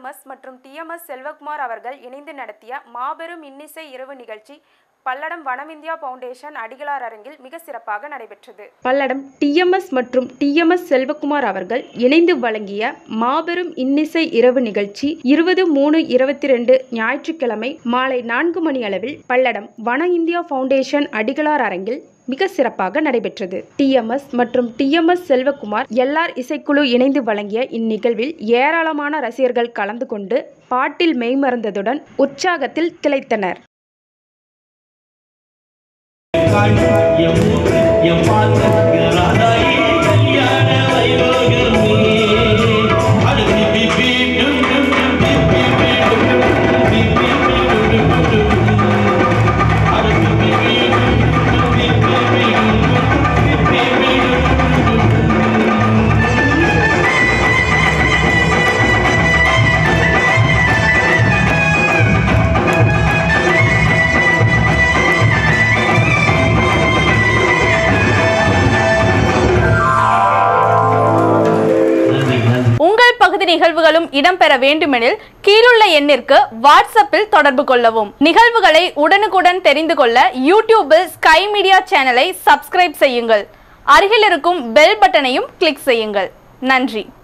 TMS மற்றும் TMS Selvakumar அவர்கள் இணைந்து நடத்திய மாபெரும் இன்னிசை இரவு நிகழ்ச்சி பல்லடம் வனமிந்தியா ஃபவுண்டேஷன் அடிகளார் அரங்கில் மிக சிறப்பாக நடைபெற்றது பல்லடம் டிஎம்எஸ் மற்றும் டிஎம்எஸ் செல்வகுமார் அவர்கள் இணைந்து வழங்கிய மாபெரும் இன்னிசை இரவு நிகழ்ச்சி இருபது மூணு இருபத்தி ரெண்டு ஞாயிற்றுக்கிழமை மாலை நான்கு மணி அளவில் பல்லடம் வன இந்தியா ஃபவுண்டேஷன் அடிகளார் அரங்கில் மிக சிறப்பாக நடைபெற்றது டிஎம்எஸ் மற்றும் டிஎம்எஸ் செல்வகுமார் எல்ஆர் இசைக்குழு இணைந்து வழங்கிய இந்நிகழ்வில் ஏராளமான ரசிகர்கள் கலந்து கொண்டு பாட்டில் மெய்மறந்ததுடன் உற்சாகத்தில் திளைத்தனர் உங்கள் பகுதி நிகழ்வுகளும் இடம்பெற வேண்டுமெனில் கீழுள்ள எண்ணிற்கு வாட்ஸ்அப்பில் தொடர்பு கொள்ளவும் நிகழ்வுகளை உடனுக்குடன் தெரிந்து கொள்ள யூடியூபில் ஸ்கை மீடியா சேனலை சப்ஸ்கிரைப் செய்யுங்கள் அருகில் இருக்கும் பெல் பட்டனையும் கிளிக் செய்யுங்கள் நன்றி